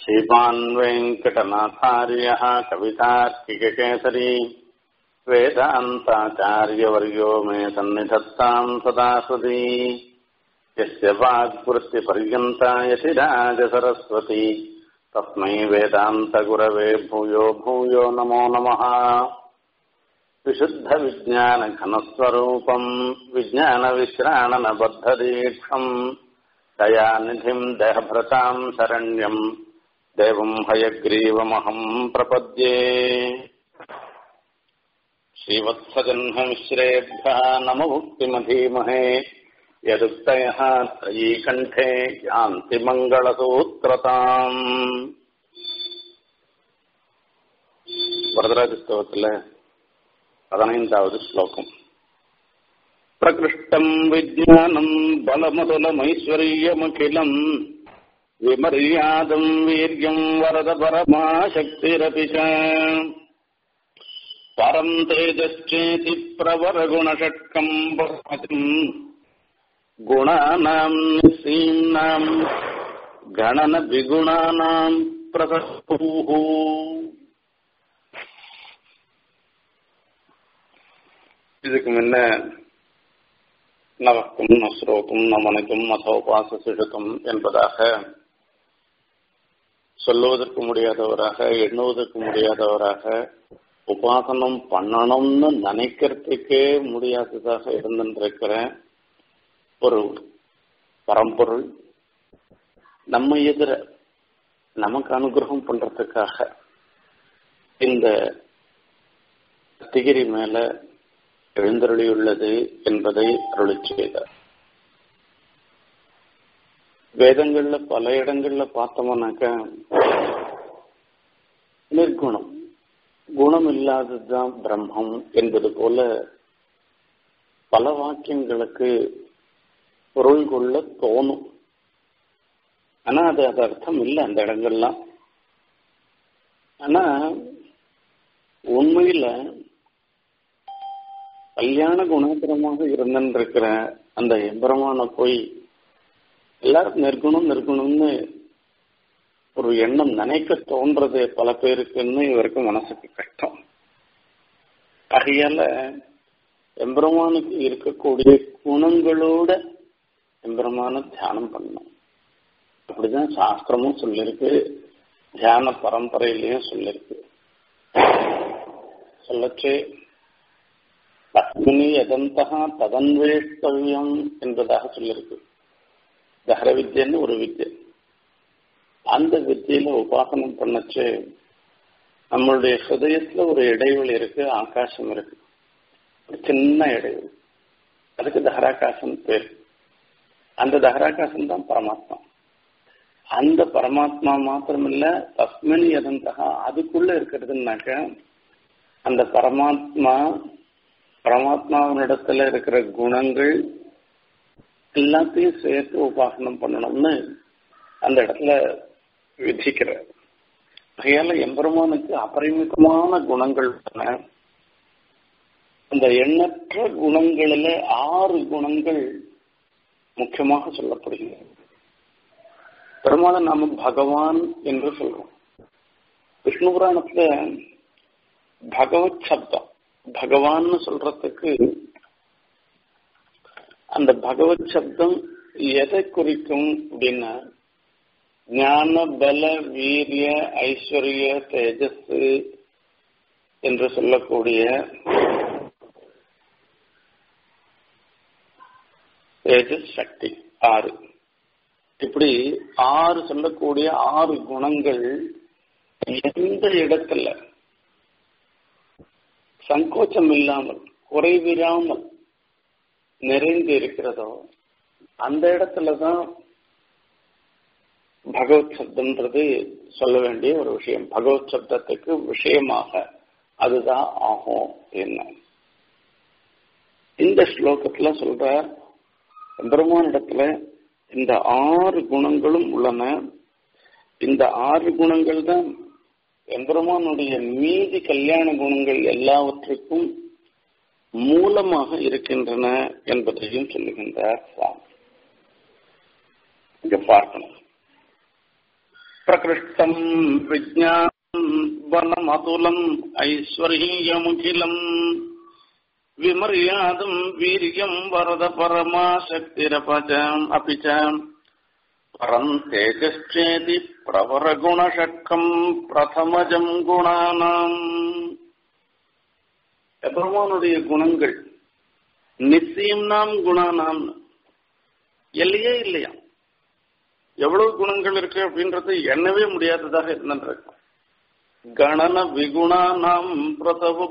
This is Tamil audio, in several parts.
श्रीमान् वेङ्कटनाथार्यः कवितार्किककेसरी वेदान्ताचार्यवर्यो मे सन्निधत्ताम् सदा सदी यस्य वाग्वृत्तिपर्यन्ता यतिराजसरस्वती तस्मै वेदान्तगुरवे भूयो भूयो नमो नमः विशुद्धविज्ञानघनस्वरूपम् विज्ञानविश्राणनबद्धदीक्षम् दयानिधिम् देहभृताम् शरण्यम् देवम् हयग्रीवमहम् प्रपद्ये श्रीवत्सजह्नमिश्रेभ्यः नमभुक्तिमधीमहे यदुक्तयः त्रयीकण्ठे यान्ति மங்களசூத்திரதாம் வரதராஜஸ்தவத்தில் பதினைந்தாவது ஸ்லோகம் प्रकृष्टम् विज्ञानम् बलमतुलमैश्वर्यमखिलम् विमर्यादम् वीर्यम् वरद परमाशक्तिरपि च परम् तेजश्चेति प्रवरगुणषट्कम् बहुमतिम् गुणानाम् निःसीम्नाम् गणनविगुणानाम् प्रसस्तुः இதுக்கு முன்ன நவக்கும் நஸ்ரோக்கும் நமனுக்கும் மதோபாசிஷுக்கும் என்பதாக சொல்லுவதற்கு முடியாதவராக எண்ணுவதற்கு முடியாதவராக உபாசனம் பண்ணணும்னு நினைக்கிறதுக்கே முடியாததாக இருந்திருக்கிற ஒரு பரம்பொருள் நம்ம எதிர நமக்கு அனுகிரகம் பண்றதுக்காக இந்த திகிரி மேல எழுந்தருளியுள்ளது என்பதை அருளி செய்தார் வேதங்கள்ல பல இடங்கள்ல பார்த்தோம்னாக்க நிர்குணம் குணம் இல்லாததுதான் பிரம்மம் என்பது போல பல வாக்கியங்களுக்கு பொருள் கொள்ள தோணும் ஆனா அது அது அர்த்தம் இல்லை அந்த இடங்கள்லாம் ஆனா உண்மையில கல்யாண குணாத்திரமாக இருந்திருக்கிற அந்த எம்பரமான போய் எல்லாரும் நிற்கணும் நிற்கணும்னு ஒரு எண்ணம் நினைக்க தோன்றது பல பேருக்குன்னு இவருக்கு மனசுக்கு கஷ்டம் ஆகையால எம்பெருமானுக்கு இருக்கக்கூடிய குணங்களோட எம்பெருமான தியானம் பண்ணணும் அப்படிதான் சாஸ்திரமும் சொல்லியிருக்கு தியான பரம்பரையிலையும் சொல்லியிருக்கு சொல்லச்சே தஸ்மினி எதந்தகா ததன்வேஷ்டவியம் என்பதாக சொல்லியிருக்கு தஹர வித்யன்னு ஒரு வித்யை அந்த வித்தியில உபாசனம் பண்ணச்சு நம்மளுடைய ஹிருதயத்துல ஒரு இடைவெளி இருக்கு ஆகாசம் இருக்கு ஒரு சின்ன இடைவெளி அதுக்கு தஹராகாசம் பேர் அந்த தஹராகாசம் தான் பரமாத்மா அந்த பரமாத்மா மாத்திரமில்ல தஸ்மின் எதந்தகா அதுக்குள்ள இருக்கிறதுனாக்க அந்த பரமாத்மா பரமாத்மாவினிடத்துல இருக்கிற குணங்கள் எல்லாத்தையும் சேர்த்து உபாசனம் பண்ணணும்னு அந்த இடத்துல விதிக்கிறார் ஆகையால எம்பெருமானுக்கு அபரிமிதமான குணங்கள் உள்ளன அந்த எண்ணற்ற குணங்களில ஆறு குணங்கள் முக்கியமாக சொல்லப்படுகிறது பெருமாளை நாம பகவான் என்று சொல்றோம் விஷ்ணு புராணத்துல பகவத் சப்தம் பகவான்னு சொல்றதுக்கு அந்த பகவத் சப்தம் எதை குறிக்கும் அப்படின்னா ஞான பல வீரிய ஐஸ்வர்ய தேஜஸ் என்று சொல்லக்கூடிய தேஜஸ் சக்தி ஆறு இப்படி ஆறு சொல்லக்கூடிய ஆறு குணங்கள் எந்த இடத்துல சங்கோச்சம் இல்லாமல் குறைவிராமல் நிறைந்து இருக்கிறதோ அந்த இடத்துலதான் பகவத் சப்தம்ன்றது சொல்ல வேண்டிய ஒரு விஷயம் பகவத் சப்தத்துக்கு விஷயமாக அதுதான் ஆகும் என்ன இந்த ஸ்லோகத்துல சொல்ற பெருமான் இடத்துல இந்த ஆறு குணங்களும் உள்ளன இந்த ஆறு குணங்கள் தான் எம்பெருமானுடைய மீதி கல்யாண குணங்கள் எல்லாவற்றுக்கும் மூலமாக இருக்கின்றன என்பதையும் சொல்லுகின்றார் சுவாமி இங்க பார்க்கணும் பிரகிருஷ்டம் விஜானம் வனமதுலம் ஐஸ்வர்யமுகிலம் விமர்யாதம் வீரியம் வரத பரமா சக்திரபஜம் அபிச்சம் பரம் தேஜஸ்சேதி பிரவர குணஷக்கம் பிரதமஜம் குணானாம் பெருமானுடைய குணங்கள் நிச்சயம் நாம் குணானாம் எல்லையே இல்லையா எவ்வளவு குணங்கள் இருக்கு அப்படின்றது எண்ணவே முடியாததாக இருந்திருக்கும் கணன விகுணா நாம் பிரதவ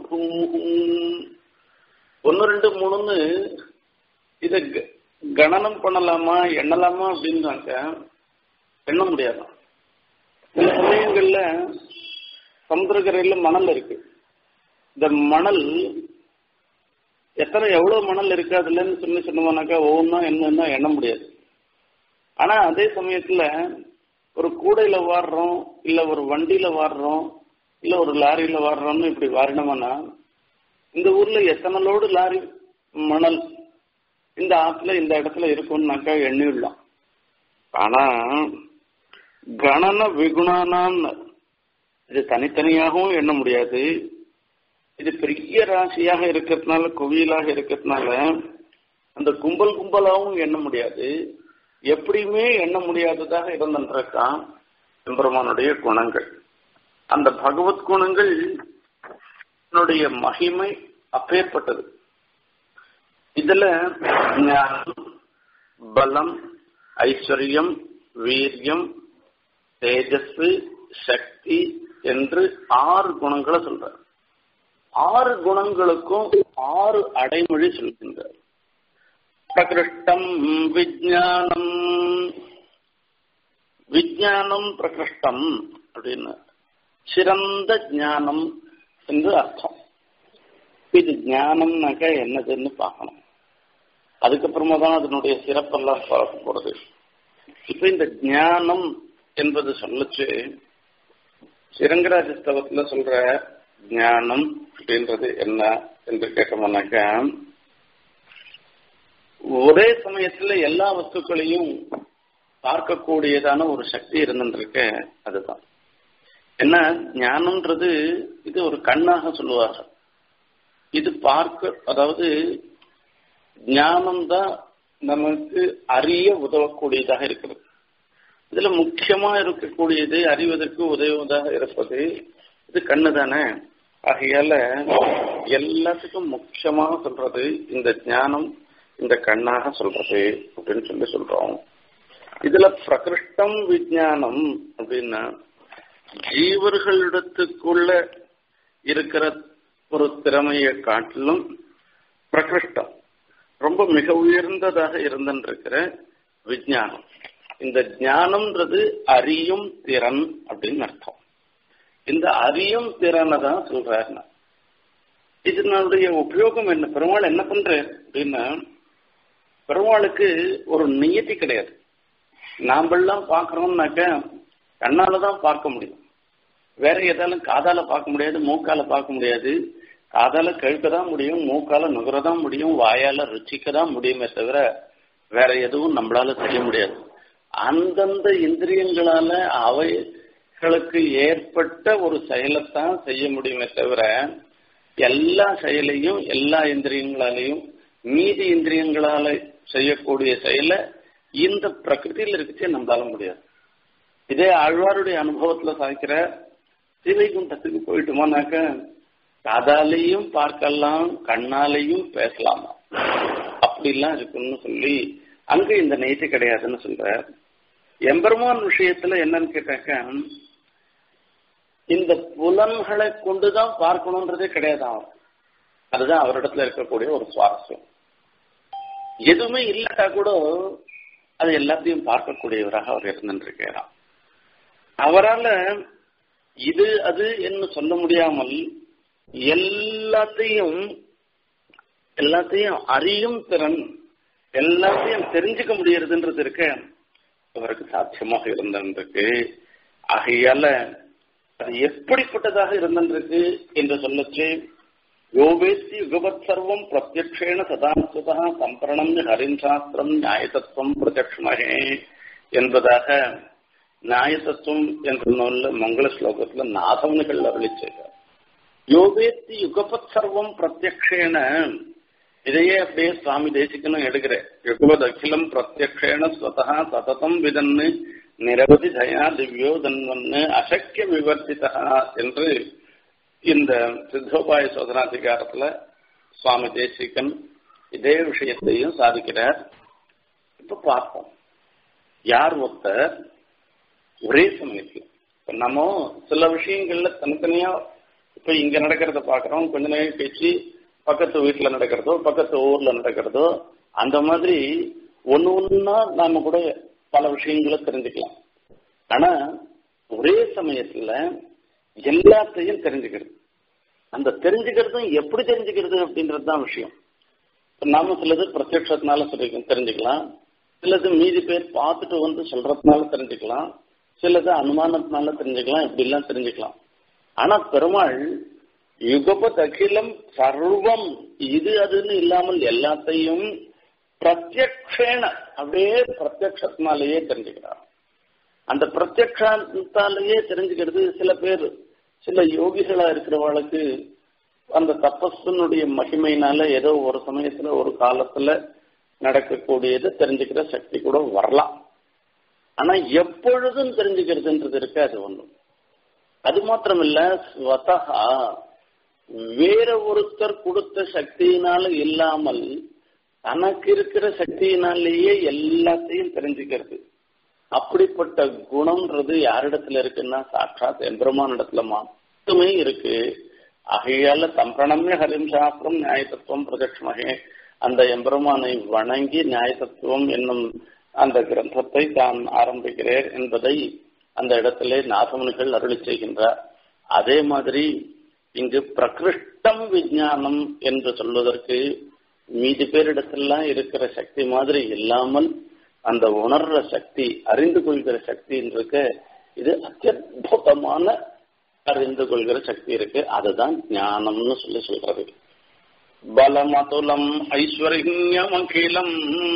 ஒன்னு ரெண்டு மூணுன்னு இத கணனம் பண்ணலாமா எண்ணலாமா அப்படின்னாக்க எண்ண முடியாது சில சமயங்கள்ல சமுத்திரக்கரையில மணல் இருக்கு இந்த மணல் எத்தனை எவ்வளவு மணல் இருக்கு அதுலன்னு சொல்லி சொன்னோம்னாக்கா ஒவ்வொன்றா என்னன்னா எண்ண முடியாது ஆனா அதே சமயத்துல ஒரு கூடையில வாடுறோம் இல்ல ஒரு வண்டியில வாடுறோம் இல்ல ஒரு லாரியில வாடுறோம்னு இப்படி வாரினோம்னா இந்த ஊர்ல எத்தனை லோடு லாரி மணல் இந்த ஆத்துல இந்த இடத்துல இருக்கும்னாக்கா எண்ணிடலாம் ஆனா கணன விகுணானான் இது தனித்தனியாகவும் எண்ண முடியாது இது பெரிய ராசியாக இருக்கிறதுனால குவியலாக இருக்கிறதுனால அந்த கும்பல் கும்பலாகவும் எண்ண முடியாது எப்படியுமே எண்ண முடியாததாக இருந்திருக்கான் எம்பெருமானுடைய குணங்கள் அந்த பகவத் குணங்கள் மகிமை அப்பேற்பட்டது இதுல ஞானம் பலம் ஐஸ்வர்யம் வீரியம் தேஜஸ் சக்தி என்று ஆறு குணங்களை சொல்றார் ஆறு குணங்களுக்கும் ஆறு அடைமொழி சொல்கின்றார் பிரகிருஷ்டம் விஜானம் விஜானம் பிரகிருஷ்டம் அப்படின்னு சிறந்த ஞானம் என்று அர்த்தம் இது ஞானம்னாக்க என்னதுன்னு பார்க்கணும் அதுக்கப்புறமா தான் அதனுடைய சிறப்பெல்லாம் பார்க்க போறது இப்ப இந்த ஞானம் என்பது சொல்லச்சு சிரங்கராஜ ஸ்தவத்துல சொல்ற ஞானம் அப்படின்றது என்ன என்று கேட்டோம்னாக்க ஒரே சமயத்துல எல்லா வஸ்துக்களையும் பார்க்கக்கூடியதான ஒரு சக்தி இருந்துருக்க அதுதான் என்ன ஞானம்ன்றது இது ஒரு கண்ணாக சொல்லுவார்கள் இது பார்க்க அதாவது ஞானம்தான் நமக்கு அறிய உதவக்கூடியதாக இருக்கிறது இதுல முக்கியமா இருக்கக்கூடியது அறிவதற்கு உதவுவதாக இருப்பது இது கண்ணு தானே ஆகையால எல்லாத்துக்கும் முக்கியமாக சொல்றது இந்த ஞானம் இந்த கண்ணாக சொல்றது அப்படின்னு சொல்லி சொல்றோம் இதுல பிரகிருஷ்டம் விஜயானம் அப்படின்னா ஜீவர்களிடத்துக்குள்ள இருக்கிற ஒரு திறமையை காட்டிலும் பிரகிருஷ்டம் ரொம்ப மிக உயர்ந்ததாக இருந்திருக்கிற விஜயானம் இந்த ஞானம்ன்றது அறியும் திறன் அப்படின்னு அர்த்தம் இந்த அறியும் திறனை தான் சொல்றாரு இதனுடைய உபயோகம் என்ன பெருமாள் என்ன பண்ற அப்படின்னா பெருமாளுக்கு ஒரு நியத்தி கிடையாது நாமெல்லாம் பார்க்கறோம்னாக்க கண்ணால தான் பார்க்க முடியும் வேற எதாலும் காதால பார்க்க முடியாது மூக்கால பார்க்க முடியாது காதால கழுக்க தான் முடியும் மூக்கால நுகரதான் முடியும் வாயால ருச்சிக்க தான் முடியுமே தவிர வேற எதுவும் நம்மளால செய்ய முடியாது அந்தந்த இந்திரியங்களால அவைகளுக்கு ஏற்பட்ட ஒரு செயலைத்தான் செய்ய முடியுமே தவிர எல்லா செயலையும் எல்லா இந்திரியங்களாலையும் மீதி இந்திரியங்களால செய்யக்கூடிய செயலை இந்த பிரகிருதியில் இருக்கச்சே நம்மளால முடியாது இதே ஆழ்வாருடைய அனுபவத்துல சாய்க்கிற ஸ்ரீவைகுண்டத்துக்கு போயிட்டோமானாக்க காதாலையும் பார்க்கலாம் கண்ணாலையும் பேசலாமா அப்படிலாம் இருக்குன்னு சொல்லி அங்க இந்த நெய்தி கிடையாதுன்னு சொல்ற எம்பெருமான் விஷயத்துல என்னன்னு கேட்டாக்க இந்த புலன்களை கொண்டுதான் பார்க்கணுன்றதே கிடையாது அவர் அதுதான் அவரிடத்துல இருக்கக்கூடிய ஒரு சுவாரஸ்யம் எதுவுமே இல்லாட்டா கூட அது எல்லாத்தையும் பார்க்கக்கூடியவராக அவர் இருந்துருக்கிறார் அவரால் இது அது என்று சொல்ல முடியாமல் எல்லாத்தையும் எல்லாத்தையும் அறியும் திறன் எல்லாத்தையும் தெரிஞ்சுக்க முடியறதுன்றது இருக்க அவருக்கு சாத்தியமாக இருந்திருக்கு ஆகையால அது எப்படிப்பட்டதாக இருந்திருக்கு என்று சொல்லச்சு யோவேஸ்தி யுகவத் சர்வம் பிரத்யக்ஷேண சதாசுதா சம்பரணம் ஹரிம் சாஸ்திரம் நியாயதத்துவம் பிரத்யக்ஷமகே என்பதாக நியாய தத்துவம் என்ற நூல்ல மங்கள ஸ்லோகத்துல நாதவன்கள் அருளி செய்தார் யோகேத்தி யுகபத் சர்வம் பிரத்யக்ஷேன இதையே அப்படியே சுவாமி தேசிக்கணும் எடுக்கிறேன் யுகவத் அகிலம் பிரத்யக்ஷேன ஸ்வதா சததம் விதன்னு நிரவதி தயா திவ்யோ தன்வன்னு அசக்கிய விவர்த்திதா என்று இந்த சித்தோபாய சோதனாதிகாரத்துல சுவாமி தேசிகன் இதே விஷயத்தையும் சாதிக்கிறார் இப்ப பார்ப்போம் யார் ஒருத்தர் ஒரே சமயத்தில் இப்ப நம்ம சில விஷயங்கள்ல தனித்தனியா இப்ப இங்க நடக்கிறத பாக்குறோம் கொஞ்ச நேரம் கழிச்சு பக்கத்து வீட்டுல நடக்கிறதோ பக்கத்து ஊர்ல நடக்கிறதோ அந்த மாதிரி ஒண்ணு ஒன்னா நாம கூட பல விஷயங்களை தெரிஞ்சுக்கலாம் ஆனா ஒரே சமயத்துல எல்லாத்தையும் தெரிஞ்சுக்கிறது அந்த தெரிஞ்சுக்கிறதும் எப்படி தெரிஞ்சுக்கிறது அப்படின்றது தான் விஷயம் நாம சிலது பிரத்யட்சத்தினால சொல்லி தெரிஞ்சுக்கலாம் சிலது மீதி பேர் பார்த்துட்டு வந்து சொல்றதுனால தெரிஞ்சுக்கலாம் சிலது அனுமானத்தினால தெரிஞ்சுக்கலாம் இப்படி எல்லாம் தெரிஞ்சுக்கலாம் ஆனா பெருமாள் யுகபத் அகிலம் சர்வம் இது அதுன்னு இல்லாமல் எல்லாத்தையும் பிரத்யக்ஷேன அப்படியே பிரத்யக்ஷத்தினாலேயே தெரிஞ்சுக்கிறார் அந்த பிரத்யக்ஷாலேயே தெரிஞ்சுக்கிறது சில பேர் சில யோகிகளா இருக்கிறவர்களுக்கு அந்த தபஸனுடைய மகிமையினால ஏதோ ஒரு சமயத்துல ஒரு காலத்துல நடக்கக்கூடியது தெரிஞ்சுக்கிற சக்தி கூட வரலாம் ஆனா எப்பொழுதும் தெரிஞ்சுக்கிறதுன்றது இருக்கு அது ஒண்ணும் அது மாத்திரமில்ல ஸ்வதகா வேற ஒருத்தர் கொடுத்த சக்தியினால இல்லாமல் தனக்கு இருக்கிற சக்தியினாலேயே எல்லாத்தையும் தெரிஞ்சுக்கிறது அப்படிப்பட்ட குணம்ன்றது யாரிடத்துல இருக்குன்னா சாட்சாத் எம்பெருமான் இடத்துல மட்டுமே இருக்கு ஆகையால தம்பிரணம்ய ஹரிம் சாஸ்திரம் நியாயத்தத்துவம் பிரதட்சமகே அந்த எம்பெருமானை வணங்கி நியாயத்தத்துவம் என்னும் அந்த கிரந்தத்தை தான் ஆரம்பிக்கிறேன் என்பதை அந்த இடத்திலே நாகமணிகள் அருளி செய்கின்றார் அதே மாதிரி இங்கு பிரகிருஷ்டம் விஜயானம் என்று சொல்வதற்கு மீதி பேரிடத்தெல்லாம் இருக்கிற சக்தி மாதிரி இல்லாமல் அந்த உணர்ற சக்தி அறிந்து கொள்கிற சக்தி இருக்க இது அத்தியுதமான அறிந்து கொள்கிற சக்தி இருக்கு அதுதான் ஞானம்னு சொல்லி சொல்றது பலம் அதுலம் ஐஸ்வர்யம் அகிலம்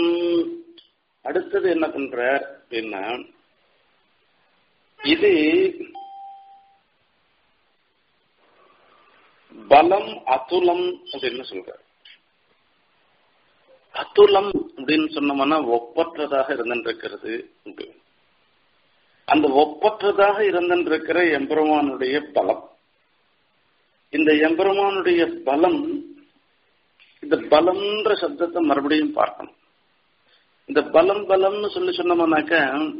அடுத்தது என்ன பண்ற அப்படின்னா இது பலம் அதுலம் அப்படின்னு சொல்ற அதுலம் அப்படின்னு சொன்னோம்னா ஒப்பற்றதாக இருந்திருக்கிறது அந்த ஒப்பற்றதாக இருந்திருக்கிற எம்பெருமானுடைய பலம் இந்த எம்பெருமானுடைய பலம் இந்த பலம்ன்ற சப்தத்தை மறுபடியும் பார்க்கணும் இந்த பலம் பலம்னு சொல்லி சொன்னோம்னாக்க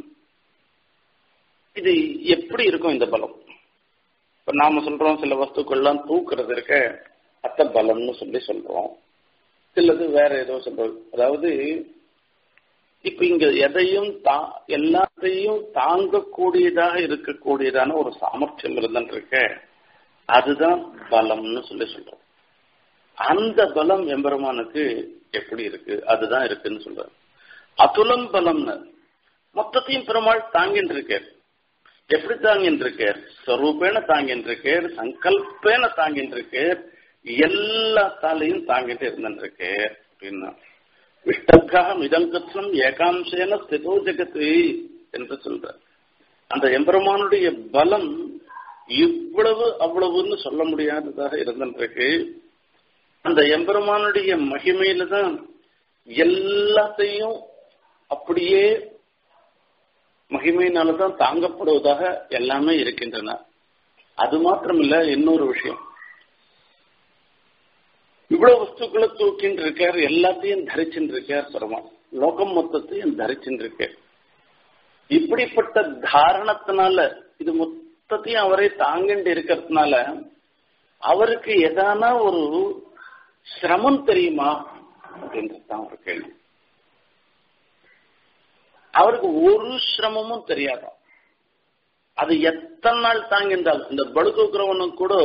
இது எப்படி இருக்கும் இந்த பலம் இப்ப நாம சொல்றோம் சில வஸ்துக்கள்லாம் தூக்குறது இருக்க அத்த பலம்னு சொல்லி சொல்றோம் சிலது வேற ஏதோ சொல்றது அதாவது இப்ப இங்க எதையும் தா எல்லாத்தையும் தாங்கக்கூடியதாக இருக்கக்கூடியதான ஒரு சாமர்த்தியம் இருந்துருக்க அதுதான் பலம்னு சொல்லி சொல்றோம் அந்த பலம் எம்பெருமானுக்கு எப்படி இருக்கு அதுதான் இருக்குன்னு சொல்றாரு அதுலம் பலம்னு மொத்தத்தையும் பெருமாள் தாங்கின்னு இருக்கார் எப்படி தாங்கின்னு இருக்கார் ஸ்வரூபேன தாங்கின்னு இருக்கார் சங்கல்பேன தாங்கின்னு இருக்கார் எல்லாத்தாலையும் தாங்கிட்டு இருந்துருக்கு அப்படின்னா விஷ்டக்காக மிதங்கத்னம் ஏகாம்சேன ஸ்திதோ ஜெகத்து என்று சொல்ற அந்த எம்பெருமானுடைய பலம் இவ்வளவு அவ்வளவுன்னு சொல்ல முடியாததாக இருந்துருக்கு அந்த எம்பெருமானுடைய மகிமையில தான் எல்லாத்தையும் அப்படியே மகிமையினாலதான் தாங்கப்படுவதாக எல்லாமே இருக்கின்றன அது மாத்திரமில்ல இன்னொரு விஷயம் இவ்வளவு வஸ்துக்களை தூக்கின்னு இருக்கார் எல்லாத்தையும் தரிச்சுட்டு இருக்கார் பெருமாள் லோகம் மொத்தத்தையும் தரிச்சுட்டு இருக்கார் இப்படிப்பட்ட தாரணத்தினால இது மொத்தத்தையும் அவரே தாங்கிட்டு இருக்கிறதுனால அவருக்கு எதானா ஒரு சிரமம் தெரியுமா அப்படின்றது தான் ஒரு கேள்வி அவருக்கு ஒரு சிரமமும் தெரியாதான் அது எத்தனை நாள் தாங்கின்றால் இந்த பளு தூக்குறவனுக்கு கூட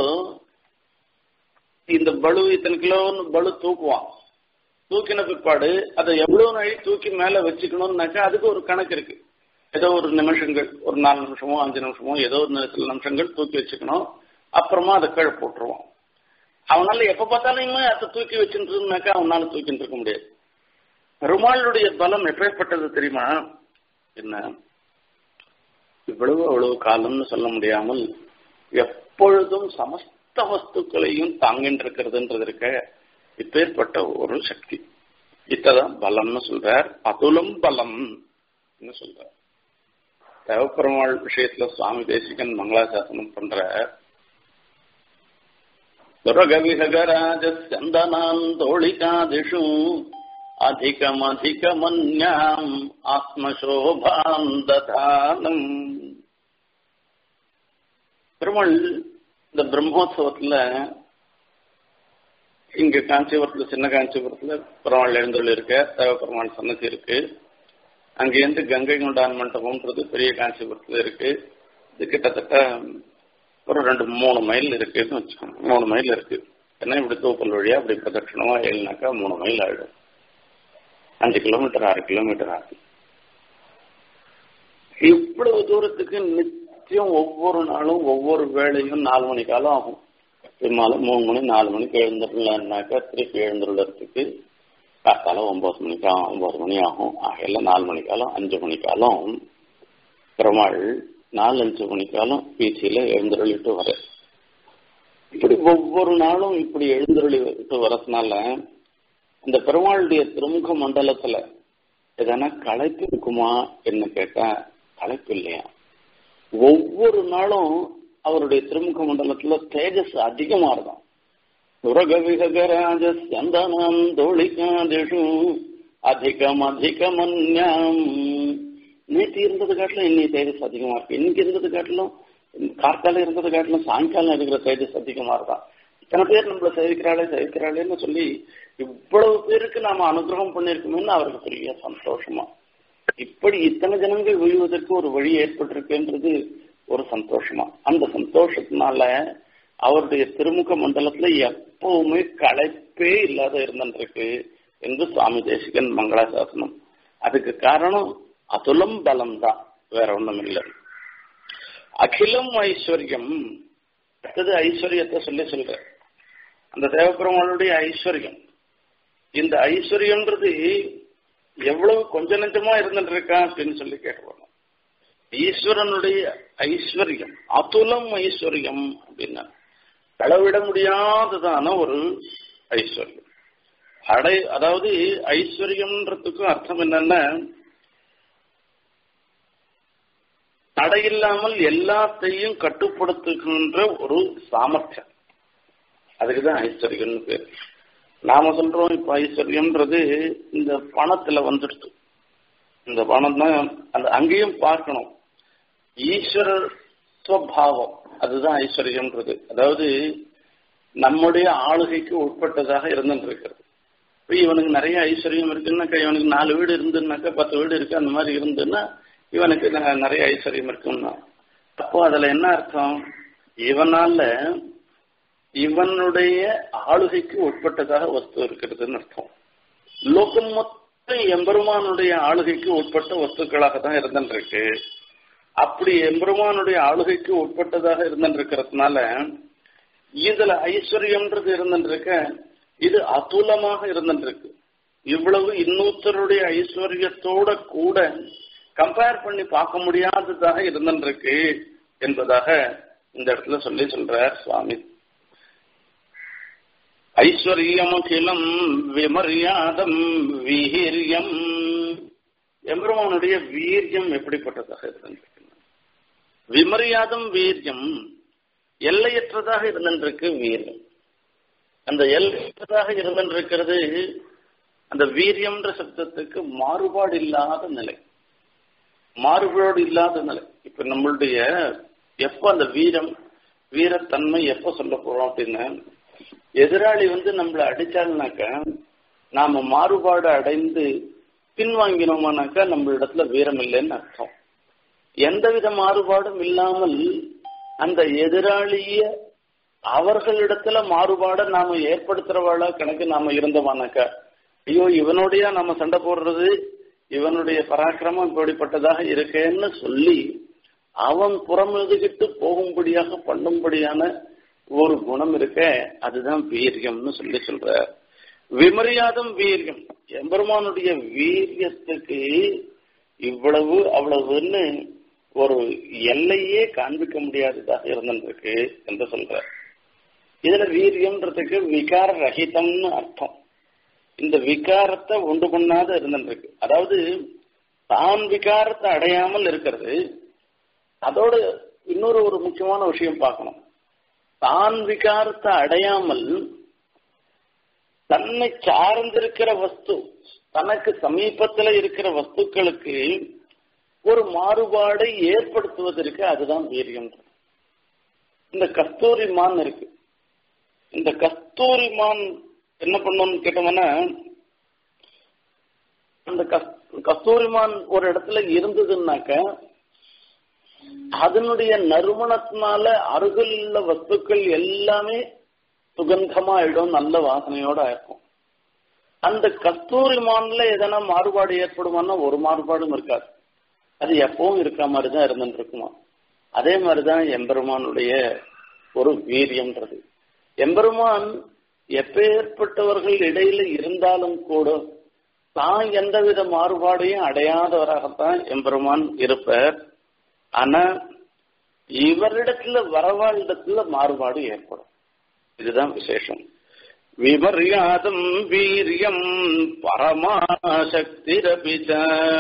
இந்த பளு இத்தனை கிலோன்னு பளு தூக்குவான் தூக்கின பிற்பாடு அதை எவ்வளவு நாளை தூக்கி மேல வச்சுக்கணும்னாக்கா அதுக்கு ஒரு கணக்கு இருக்கு ஏதோ ஒரு நிமிஷங்கள் ஒரு நாலு நிமிஷமோ அஞ்சு நிமிஷமோ ஏதோ ஒரு சில நிமிஷங்கள் தூக்கி வச்சுக்கணும் அப்புறமா அதை கீழே போட்டுருவான் அவனால எப்ப பார்த்தாலுமே அதை தூக்கி வச்சுருந்தாக்கா அவனால தூக்கிட்டு இருக்க முடியாது பெருமாளுடைய பலம் எப்பேற்பட்டது தெரியுமா என்ன இவ்வளவு அவ்வளவு காலம்னு சொல்ல முடியாமல் எப்பொழுதும் சமஸ்த வஸ்துக்களையும் தாங்கின்றிருக்கிறதுன்றது இருக்க இப்பேற்பட்ட ஒரு சக்தி இத்ததான் பலம்னு சொல்றார் அதுலம் பலம் சொல்றார் தேவப்பெருமாள் விஷயத்துல சுவாமி தேசிகன் மங்களாசாசனம் பண்ற துரகவிஹகராஜ சந்தனான் தோழிகாதிஷு அதிகமதிகமன்யாம் ஆத்மசோபாம் ததானம் பெருமாள் இந்த பிரம்மோத்சவத்துல இங்க காஞ்சிபுரத்துல சின்ன காஞ்சிபுரத்துல பெருமாள் எழுந்துள்ள இருக்க தேவ பெருமாள் சன்னதி இருக்கு அங்கேருந்து கங்கை கொண்டான் மண்டபம்ன்றது பெரிய காஞ்சிபுரத்துல இருக்கு இது கிட்டத்தட்ட ஒரு ரெண்டு மூணு மைல் இருக்குன்னு வச்சுக்கோங்க மூணு மைல் இருக்கு ஏன்னா இப்படி தூக்கல் வழியா அப்படி பிரதட்சணமா ஏழுனாக்கா மூணு மைல் ஆயிடும் அஞ்சு கிலோமீட்டர் ஆறு கிலோமீட்டர் ஆகும் இவ்வளவு தூரத்துக்கு நித்தியம் ஒவ்வொரு நாளும் ஒவ்வொரு வேலையும் நாலு மணி காலம் ஆகும் பெரும்பாலும் மூணு மணி நாலு மணிக்கு எழுந்துடலான்னாக்கா திருப்பி எழுந்துள்ளதுக்கு காத்தால ஒன்பது மணிக்கு ஒன்பது மணி ஆகும் ஆகையில நாலு மணி காலம் அஞ்சு மணி காலம் பெருமாள் நாலு அஞ்சு மணி காலம் பீச்சியில எழுந்துருளிட்டு வர இப்படி ஒவ்வொரு நாளும் இப்படி எழுந்துருளிட்டு வரதுனால இந்த பெருமாளுடைய திருமுக மண்டலத்துல எதனா களைப்பு இருக்குமா என்ன கேட்டா களைப்பு இல்லையா ஒவ்வொரு நாளும் அவருடைய திருமுக மண்டலத்துல தேஜஸ் அதிகமா இருக்கும் துரகவிகராஜ சந்தனம் தோழிகாதிஷு அதிகம் அதிகமன்யாம் நேற்று இருந்தது காட்டிலும் இன்னைக்கு தேஜஸ் அதிகமா இருக்கு இன்னைக்கு இருந்தது காட்டிலும் கார்த்தால இருந்தது காட்டிலும் சாயங்காலம் இருக்கிற தேஜஸ் அதிகமா இருக்கான் இத்தனை பேர் நம்மள சேவிக்கிறாளே சேவிக்கிறாளேன்னு சொல்லி இவ்வளவு பேருக்கு நாம அனுகிரகம் பண்ணிருக்கோம்னு அவருக்கு பெரிய சந்தோஷமா இப்படி இத்தனை ஜனங்கள் விழுவதற்கு ஒரு வழி ஏற்பட்டிருக்குன்றது ஒரு சந்தோஷமா அந்த சந்தோஷத்தினால அவருடைய திருமுக மண்டலத்துல எப்பவுமே களைப்பே இல்லாத இருந்திருக்கு என்று சுவாமி தேசிகன் மங்களாசாசனம் அதுக்கு காரணம் அதுலம் பலம் தான் வேற ஒண்ணும் இல்லை அகிலம் ஐஸ்வர்யம் அடுத்தது ஐஸ்வர்யத்தை சொல்லி சொல்ற அந்த தேவபெருமாளுடைய ஐஸ்வர்யம் இந்த ஐஸ்வர்யம்ன்றது எவ்வளவு கொஞ்ச நெஞ்சமா இருந்துட்டு இருக்கா அப்படின்னு சொல்லி கேட்டுருவாங்க ஈஸ்வரனுடைய ஐஸ்வர்யம் அதுலம் ஐஸ்வர்யம் அப்படின்னா அளவிட முடியாததான ஒரு ஐஸ்வர்யம் அடை அதாவது ஐஸ்வர்யம்ன்றதுக்கும் அர்த்தம் என்னன்னா தடையில்லாமல் எல்லாத்தையும் கட்டுப்படுத்துகின்ற ஒரு சாமர்த்தியம் அதுக்குதான் ஐஸ்வர்யம்னு பேர் நாம சொல்றோம் இப்ப ஐஸ்வர்யம்ன்றது இந்த பணத்துல வந்துடுது இந்த பணம் தான் அந்த அங்கேயும் பார்க்கணும் ஈஸ்வரத்துவபாவம் அதுதான் ஐஸ்வர்யம்ன்றது அதாவது நம்முடைய ஆளுகைக்கு உட்பட்டதாக இருந்துட்டு இருக்கிறது இப்போ இவனுக்கு நிறைய ஐஸ்வர்யம் இருக்குன்னாக்கா இவனுக்கு நாலு வீடு இருந்துன்னாக்கா பத்து வீடு இருக்கு அந்த மாதிரி இருந்துன்னா இவனுக்கு நிறைய ஐஸ்வர்யம் இருக்குன்னா அப்போ அதுல என்ன அர்த்தம் இவனால இவனுடைய ஆளுகைக்கு உட்பட்டதாக வஸ்து இருக்கிறதுன்னு அர்த்தம் லோகம் மொத்தம் எம்பெருமானுடைய ஆளுகைக்கு உட்பட்ட வஸ்துக்களாக தான் இருந்துருக்கு அப்படி எம்பெருமானுடைய ஆளுகைக்கு உட்பட்டதாக இருந்துருக்கிறதுனால இதுல ஐஸ்வர்யம்ன்றது இருந்துருக்க இது அதுலமாக இருந்துருக்கு இவ்வளவு இன்னொருத்தருடைய ஐஸ்வர்யத்தோட கூட கம்பேர் பண்ணி பார்க்க முடியாததாக இருந்துருக்கு என்பதாக இந்த இடத்துல சொல்லி சொல்றார் சுவாமி ஐஸ்வர்யமகிலம் விமரியாதம் வீரியம் எம்பெருமானுடைய வீரியம் எப்படிப்பட்டதாக இருந்திருக்கு விமரியாதம் வீரியம் எல்லையற்றதாக இருந்திருக்கு வீரியம் அந்த எல்லையற்றதாக இருந்திருக்கிறது அந்த வீரியம்ன்ற சப்தத்துக்கு மாறுபாடு இல்லாத நிலை மாறுபாடு இல்லாத நிலை இப்ப நம்மளுடைய எப்ப அந்த வீரம் வீரத்தன்மை எப்ப சொல்ல போறோம் அப்படின்னா எதிராளி வந்து நம்மளை அடிச்சாள்னாக்க நாம மாறுபாடு அடைந்து பின்வாங்கினோமானாக்கா நம்ம இடத்துல வீரம் இல்லைன்னு அர்த்தம் எந்தவித மாறுபாடும் இல்லாமல் அந்த எதிராளிய அவர்களிடத்துல மாறுபாட நாம ஏற்படுத்துறவாளா கணக்கு நாம இருந்தோமானாக்கா ஐயோ இவனுடைய நாம சண்டை போடுறது இவனுடைய பராக்கிரமம் இப்படிப்பட்டதாக இருக்கேன்னு சொல்லி அவன் புறமெழுதுகிட்டு போகும்படியாக பண்ணும்படியான ஒரு குணம் இருக்க அதுதான் வீரியம்னு சொல்லி சொல்ற விமரியாதம் வீரியம் எம்பெருமானுடைய வீரியத்துக்கு இவ்வளவு அவ்வளவுன்னு ஒரு எல்லையே காண்பிக்க முடியாததாக இருந்திருக்கு என்று சொல்ற இதுல வீரியம்ன்றதுக்கு விகார ரஹிதம்னு அர்த்தம் இந்த விகாரத்தை உண்டு பண்ணாத இருந்திருக்கு அதாவது தான் விகாரத்தை அடையாமல் இருக்கிறது அதோட இன்னொரு ஒரு முக்கியமான விஷயம் பார்க்கணும் தான் விகாரத்தை அடையாமல் தன்னை சார்ந்திருக்கிற வஸ்து தனக்கு சமீபத்தில் இருக்கிற வஸ்துக்களுக்கு ஒரு மாறுபாடை ஏற்படுத்துவதற்கு அதுதான் வீரியம் இந்த கஸ்தூரி மான் இருக்கு இந்த கஸ்தூரி மான் என்ன பண்ணணும்னு கேட்டோம்னா அந்த கஸ்தூரி மான் ஒரு இடத்துல இருந்ததுன்னாக்க அதனுடைய நறுமணத்தினால அருகில் உள்ள வஸ்துக்கள் எல்லாமே சுகந்தமா ஆயிடும் நல்ல வாசனையோட இருக்கும் அந்த கஸ்தூரி மான்ல எதனா மாறுபாடு ஏற்படுமான்னா ஒரு மாறுபாடும் இருக்காது அது எப்பவும் இருக்க மாதிரிதான் இருந்துட்டு இருக்குமா அதே மாதிரிதான் எம்பெருமானுடைய ஒரு வீரியம்ன்றது எம்பெருமான் எப்பேற்பட்டவர்கள் இடையில இருந்தாலும் கூட தான் எந்தவித மாறுபாடையும் அடையாதவராகத்தான் எம்பெருமான் இருப்பார் ஆனா இவரிடத்துல வரவாளிடத்துல மாறுபாடு ஏற்படும் இதுதான் விசேஷம் விபர்யாதம் வீரியம் பரமாசக்திரபிச்ச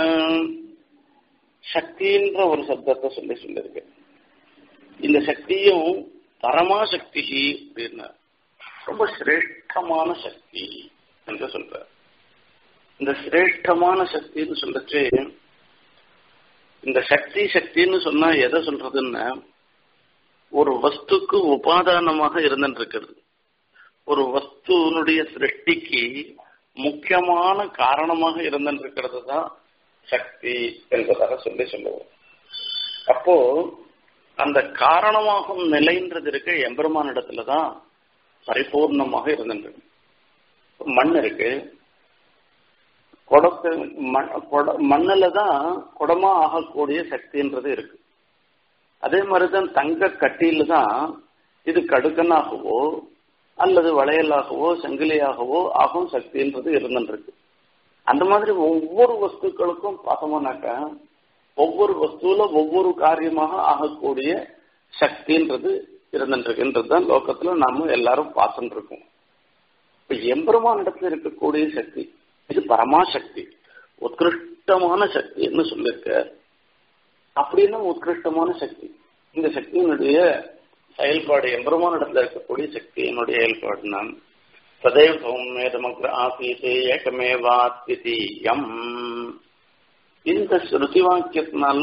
சக்தின்ற ஒரு சப்தத்தை சொல்லி சொல்லிருக்கு இந்த சக்தியும் பரமாசக்தி அப்படின்னா ரொம்ப சிரேஷ்டமான சக்தி என்று சொல்ற இந்த சிரேஷ்டமான சக்தின்னு சொல்லச்சு இந்த சக்தி சக்தின்னு சொன்னா எதை சொல்றதுன்னா ஒரு வஸ்துக்கு உபாதானமாக இருந்துட்டு இருக்கிறது ஒரு வஸ்துனுடைய சிருஷ்டிக்கு முக்கியமான காரணமாக இருந்துட்டு இருக்கிறது தான் சக்தி என்பதாக சொல்லி சொல்லுவோம் அப்போ அந்த காரணமாகும் நிலைன்றது இருக்க எம்பெருமான இடத்துல தான் பரிபூர்ணமாக இருந்துட்டு மண் இருக்கு குடத்து மண்ணில் தான் குடமா ஆகக்கூடிய சக்தின்றது இருக்கு அதே மாதிரிதான் தங்க கட்டியில தான் இது கடுக்கனாகவோ அல்லது வளையலாகவோ செங்கிலியாகவோ ஆகும் சக்தின்றது இருந்துருக்கு அந்த மாதிரி ஒவ்வொரு வஸ்துக்களுக்கும் பார்த்தோம்னாக்கா ஒவ்வொரு வஸ்துல ஒவ்வொரு காரியமாக ஆகக்கூடிய சக்தின்றது இருந்துருக்குன்றது தான் லோகத்துல நாம எல்லாரும் பார்த்துட்டு இருக்கோம் இப்ப எம்பெருமான இடத்துல இருக்கக்கூடிய சக்தி இது பரமாசக்தி உத்கிருஷ்டமான சக்தின்னு சொல்லியிருக்க அப்படின்னா உத்கிருஷ்டமான சக்தி இந்த சக்தியினுடைய செயல்பாடு எம்பெருமான இடத்துல இருக்கக்கூடிய சக்தியினுடைய செயல்பாடு நான் சதைவ சௌமேதமக்ர ஆசீதே ஏகமேவாத்விதீயம் இந்த ஸ்ருதி வாக்கியத்தினால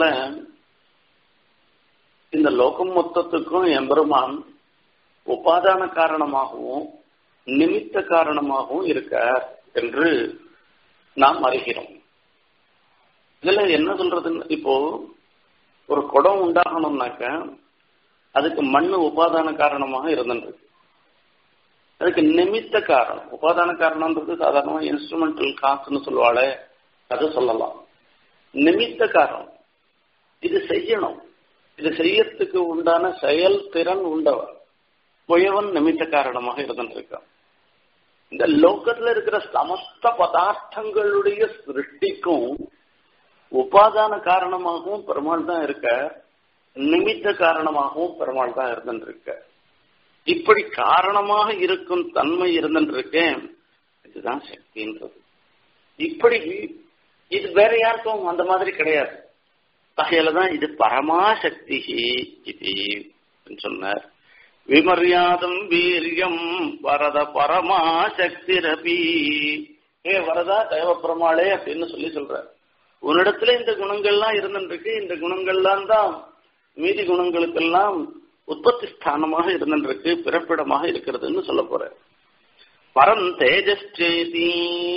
இந்த லோகம் மொத்தத்துக்கும் எம்பெருமான் உபாதான காரணமாகவும் நிமித்த காரணமாகவும் இருக்கார் என்று நாம் அறிகிறோம் இதுல என்ன சொல்றதுன்னு இப்போ ஒரு குடம் உண்டாகணும்னாக்க அதுக்கு மண்ணு உபாதான காரணமாக இருந்துருக்கு அதுக்கு நிமித்த காரணம் உபாதான காரணம்ன்றது சாதாரணமா இன்ஸ்ட்ருமெண்டல் காசுன்னு சொல்லுவாளே அதை சொல்லலாம் நிமித்த காரணம் இது செய்யணும் இது செய்யறதுக்கு உண்டான செயல்திறன் உண்டவர் புயவன் நிமித்த காரணமாக இருந்துருக்கான் இந்த லோகத்துல இருக்கிற சமஸ்த பதார்த்தங்களுடைய சிருஷ்டிக்கும் உபாதான காரணமாகவும் பெருமாள் தான் இருக்க நிமித்த காரணமாகவும் பெருமாள் தான் இருந்துருக்க இப்படி காரணமாக இருக்கும் தன்மை இருந்துருக்கேன் இதுதான் சக்தின்றது இப்படி இது வேற யாருக்கும் அந்த மாதிரி கிடையாது வகையில தான் இது பரமாசக்தி இது சொன்னார் விமரியாதம் வீரியம் வரத பரமாசக்தி ரபி ஏ வரதா தேவ பெருமாளே அப்படின்னு சொல்லி சொல்ற உன்னிடத்துல இந்த குணங்கள்லாம் இருந்துருக்கு இந்த குணங்கள்லாம் தான் மீதி குணங்களுக்கெல்லாம் உற்பத்தி ஸ்தானமாக இருந்துருக்கு பிறப்பிடமாக இருக்கிறதுன்னு சொல்ல போற பரம் தேஜஸ்டி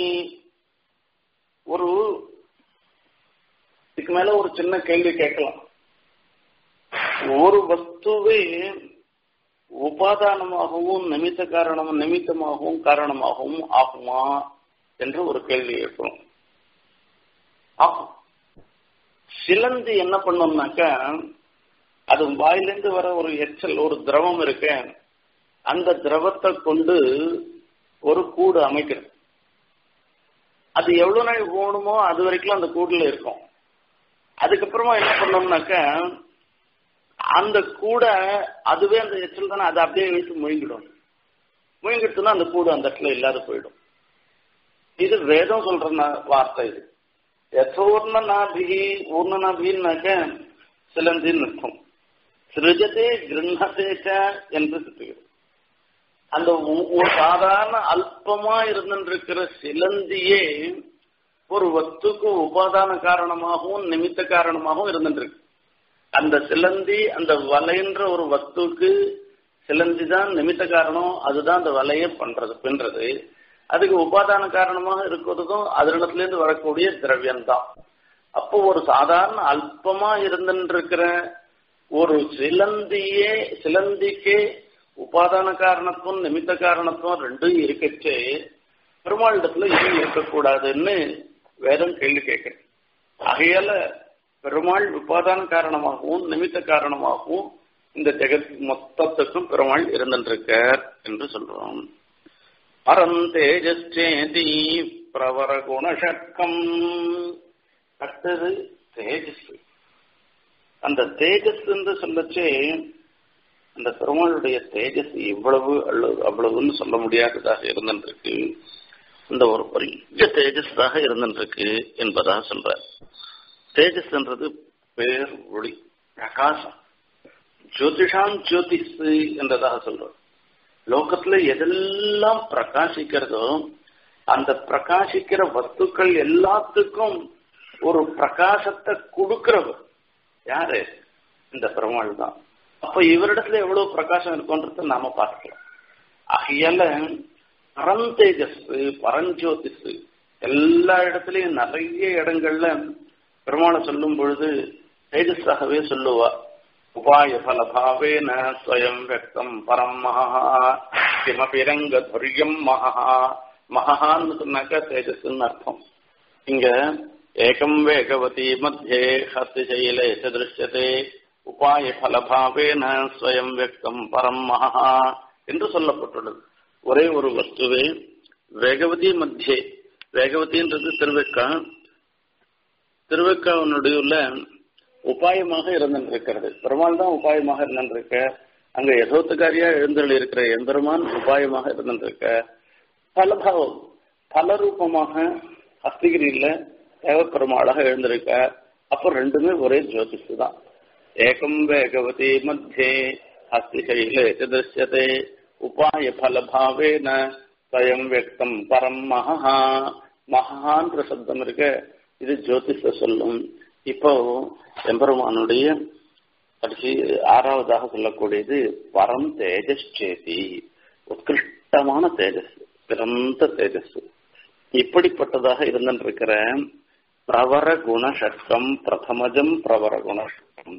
ஒரு இதுக்கு மேல ஒரு சின்ன கேள்வி கேட்கலாம் ஒரு வஸ்துவே உபாதானமாகவும் நிமித்த காரணமும் நிமித்தமாகவும் காரணமாகவும் ஆகுமா என்று ஒரு கேள்வி ஏற்படும் ஆகும் சிலந்தி என்ன பண்ணோம்னாக்கா அது வாயிலிருந்து வர ஒரு எச்சல் ஒரு திரவம் இருக்கு அந்த திரவத்தை கொண்டு ஒரு கூடு அமைக்கிறது அது எவ்வளவு நாள் போகணுமோ அது வரைக்கும் அந்த கூடுல இருக்கும் அதுக்கப்புறமா என்ன பண்ணோம்னாக்க அந்த கூடை அதுவே அந்த எச்சல் தானே அதை அப்படியே இழுத்து முழுங்கிடும் முழுங்கிடுச்சுன்னா அந்த கூடு அந்த இடத்துல இல்லாத போயிடும் இது வேதம் சொல்ற நா- வார்த்தை இது யசோர்ணநாபிகி ஊர்ணநாபின்னாக்க சிலந்தின்னு அர்த்தம் சிருஜதே கிருண்ணதேச்ச என்று சுத்துகிறது அந்த ஒ- ஒரு சாதாரண அல்பமா இருந்திருக்கிற சிலந்தியே ஒரு வஸ்துக்கு உபாதான காரணமாகவும் நிமித்த காரணமாகவும் இருந்துருக்கு அந்த சிலந்தி அந்த வலைன்ற ஒரு வஸ்துக்கு சிலந்தி தான் நிமித்த காரணம் அதுதான் அந்த வலையை பண்றது பின்றது அதுக்கு உபாதான காரணமாக இருக்கிறதும் அதனிடத்துல இருந்து வரக்கூடிய திரவியம் தான் அப்போ ஒரு சாதாரண அல்பமா இருந்துருக்கிற ஒரு சிலந்தியே சிலந்திக்கே உபாதான காரணத்துவம் நிமித்த காரணத்துவம் ரெண்டும் இருக்கச்சே பெருமாளிடத்துல இது இருக்கக்கூடாதுன்னு வேதம் கேள்வி கேட்கிறேன் ஆகையால பெருமாள் உபாதான காரணமாகவும் நிமித்த காரணமாகவும் இந்த ஜெகத் மொத்தத்துக்கும் பெருமாள் இருந்திருக்கார் என்று சொல்றோம் அறந்தேஜஸ்சேதி பிரவர குணசக்கம் அடுத்தது தேஜஸ் அந்த தேஜஸ் என்று சொல்லச்சே அந்த பெருமாளுடைய தேஜஸ் இவ்வளவு அல்லது அவ்வளவுன்னு சொல்ல முடியாததாக இருந்திருக்கு இந்த ஒரு பெரிய தேஜஸாக இருந்திருக்கு என்பதாக சொல்றார் தேஜஸ் என்றது பேர் ஒளி பிரகாசம் ஜோதிஷாம் ஜோதிஷ் என்றதாக சொல்றோம் லோகத்துல எதெல்லாம் பிரகாசிக்கிறதோ அந்த பிரகாசிக்கிற வஸ்துக்கள் எல்லாத்துக்கும் ஒரு பிரகாசத்தை கொடுக்கிறவர் யாரு இந்த பெருமாள் தான் அப்ப இவரிடத்துல எவ்வளவு பிரகாசம் இருக்கும்ன்றத நாம பார்க்கலாம் ஆகையால பரந்தேஜஸ் பரஞ்சோதிஸ் எல்லா இடத்துலயும் நிறைய இடங்கள்ல பெருமாளை சொல்லும் பொழுது தேஜஸாகவே சொல்லுவா உபாய பலபாவேன ஸ்வயம் வியக்தம் பரம் மகா கிமபி ரங்க துரியம் மகா மகான்னு சொன்னாக்கா தேஜஸ்ன்னு அர்த்தம் இங்க ஏகம் வேகவதி மத்தியே ஹஸ்திசைலே திருஷ்யதே உபாய பலபாவேன ஸ்வயம் வியக்தம் பரம் மகா என்று சொல்லப்பட்டுள்ளது ஒரே ஒரு வஸ்துவே வேகவதி மத்தியே வேகவதின்றது திருவெக்கா திருவெக்காவனுடைய உபாயமாக இருந்திருக்கிறது பெருமாள் தான் உபாயமாக இருந்திருக்க அங்க யசோத்துக்காரியா எழுந்தருள் இருக்கிற எம்பெருமான் உபாயமாக இருந்திருக்க பலபாவம் பல ரூபமாக அஸ்திகிரியில தேவப்பெருமாளாக எழுந்திருக்க அப்போ ரெண்டுமே ஒரே ஜோதிஷு தான் ஏகம் வேகவதி மத்தியே அஸ்திகையிலே திருஷ்யதே உபாய பலபாவேன ஸ்வயம் வியக்தம் பரம் மகா மகான்ற சப்தம் இருக்க இது ஜோதிஷ சொல்லும் இப்போ எம்பெருமானுடைய கடைசி ஆறாவதாக சொல்லக்கூடியது பரம் தேஜஸ் சேதி உத்கிருஷ்டமான தேஜஸ் பிறந்த தேஜஸ் இப்படிப்பட்டதாக இருந்திருக்கிற பிரவர குணசக்கம் பிரதமஜம் பிரவர குணசக்கம்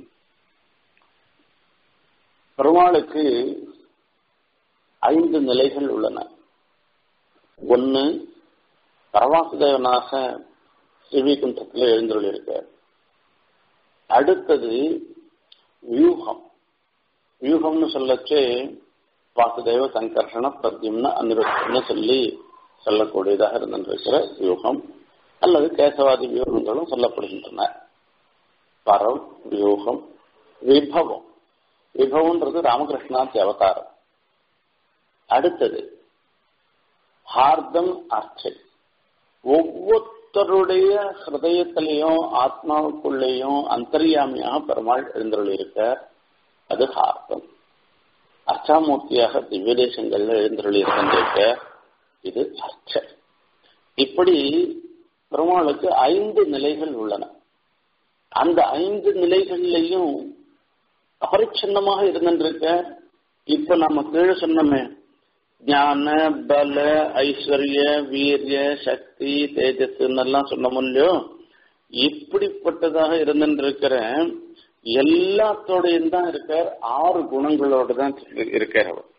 பெருமாளுக்கு ஐந்து நிலைகள் உள்ளன ஒன்னு பரவாசுதேவனாக ஸ்ரீவிகுண்டத்தில் எழுந்துள்ளிருக்கார் அடுத்தது வியூகம் வியூகம்னு சொல்லச்சே வாசுதேவ சங்கர்ஷண பிரத்யும்ன அனிருத்தம்னு சொல்லி சொல்லக்கூடியதாக இருந்திருக்கிற வியூகம் அல்லது கேசவாதி வியூகங்களும் சொல்லப்படுகின்றன பரம் வியூகம் விபவம் விபவம்ன்றது ராமகிருஷ்ணாத்தி அவதாரம் அடுத்தது ஹார்தம் அர்ச்சை ஒவ்வொருத்தருடைய ஹிருதயத்திலையும் ஆத்மாவுக்குள்ளேயும் அந்தரியாமியாக பெருமாள் எழுந்தருளிருக்க அது ஹார்தம் அர்ச்சாமூர்த்தியாக திவ்ய தேசங்கள்ல எழுந்தருளிருக்கின்ற இது அர்ச்ச இப்படி பெருமாளுக்கு ஐந்து நிலைகள் உள்ளன அந்த ஐந்து நிலைகள்லையும் அபரிச்சின்னமாக இருந்திருக்க இப்ப நம்ம கீழே சொன்னோமே ஞான பல ஐஸ்வர்ய வீரிய சக்தி தேஜஸ் எல்லாம் சொன்னோம் இல்லையோ இப்படிப்பட்டதாக இருந்திருக்கிற எல்லாத்தோடையும் தான் இருக்கார் ஆறு குணங்களோட தான் இருக்கார் அவர்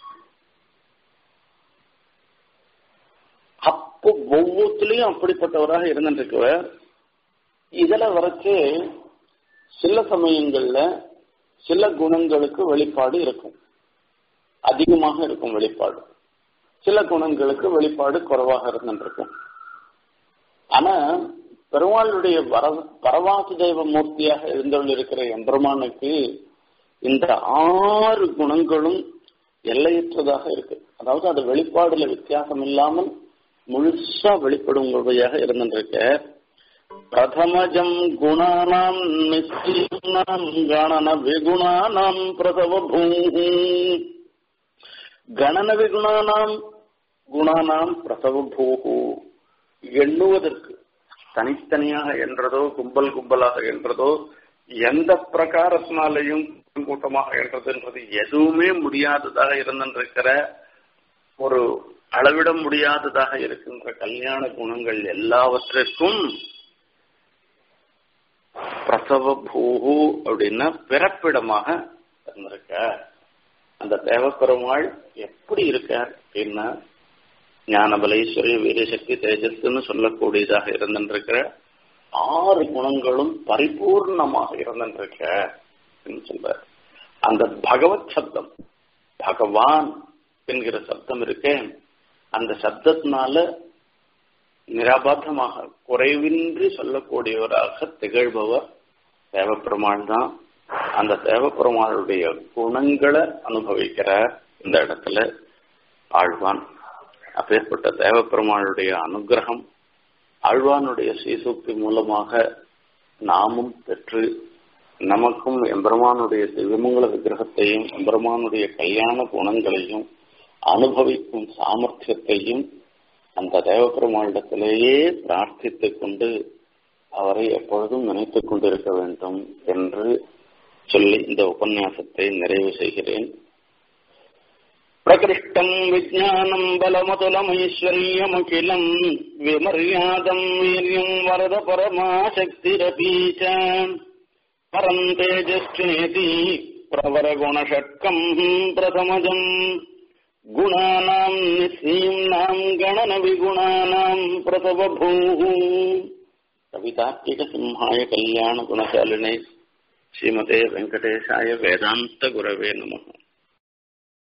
அப்போ ஒவ்வொருத்திலையும் அப்படிப்பட்டவராக இருந்திருக்கவர் இதுல வரைச்சு சில சமயங்கள்ல சில குணங்களுக்கு வெளிப்பாடு இருக்கும் அதிகமாக இருக்கும் வெளிப்பாடு சில குணங்களுக்கு வெளிப்பாடு குறைவாக இருந்திருக்கும் ஆனா பெருமாளுடைய வர பரவாசு தெய்வ மூர்த்தியாக எழுந்தொள்ளிருக்கிற எம்பெருமானுக்கு இந்த ஆறு குணங்களும் எல்லையற்றதாக இருக்கு அதாவது அது வெளிப்பாடுல வித்தியாசம் இல்லாமல் முழுசா வெளிப்படும்படியாக இருந்துருக்க பிரதமஜம் குணானாம் நிச்சயம் கணன விகுணானாம் பிரசவ பூமி கணன விகுணானாம் குணானாம் பிரசவ பூகு எண்ணுவதற்கு தனித்தனியாக என்றதோ கும்பல் கும்பலாக என்றதோ எந்த பிரகாரத்தினாலையும் கூட்டமாக என்றதுன்றது எதுவுமே முடியாததாக இருந்திருக்கிற ஒரு அளவிட முடியாததாக இருக்கின்ற கல்யாண குணங்கள் எல்லாவற்றிற்கும் பிரசவ பூஹு அப்படின்னா பிறப்பிடமாக இருந்திருக்க அந்த தேவப்பெருமாள் எப்படி இருக்கார் அப்படின்னா ஞானபலேஸ்வரி வீரசக்தி தேஜஸ்ன்னு சொல்லக்கூடியதாக இருந்திருக்கிற ஆறு குணங்களும் பரிபூர்ணமாக இருந்திருக்க சொல்றார் அந்த பகவத் சப்தம் பகவான் என்கிற சப்தம் இருக்கே அந்த சப்தத்தினால நிராபாத்தமாக குறைவின்றி சொல்லக்கூடியவராக திகழ்பவர் தேவப்பெருமாள் தான் அந்த தேவப்பெருமாளுடைய குணங்களை அனுபவிக்கிறார் இந்த இடத்துல ஆழ்வான் அப்பேற்பட்ட தேவப்பெருமாளுடைய அனுகிரகம் ஆழ்வானுடைய ஸ்ரீசூக்தி மூலமாக நாமும் பெற்று நமக்கும் எம்பெருமானுடைய திவ்யமங்கல விக்கிரகத்தையும் எம்பெருமானுடைய கல்யாண குணங்களையும் அனுபவிக்கும் சாமர்த்தியத்தையும் அந்த தேவப்பெருமாளிடத்திலேயே பிரார்த்தித்துக் கொண்டு அவரை எப்பொழுதும் நினைத்துக் கொண்டிருக்க வேண்டும் என்று சொல்லி இந்த உபன்யாசத்தை நிறைவு செய்கிறேன் प्रकृष्टम् विज्ञानम् बलमतुलमैश्वर्यमखिलम् विमर्यादम् वीर्यम् वरद परमाशक्तिरपि च परम् तेजस्वेति प्रवरगुणषट्कम् प्रथमजम् गुणानाम् निःसीम्नाम् गणनविगुणानाम् प्रसवभूः कवितात्मिकसिंहाय कल्याणगुणशालिने श्रीमते वेङ्कटेशाय वेदान्तगुरवे नमः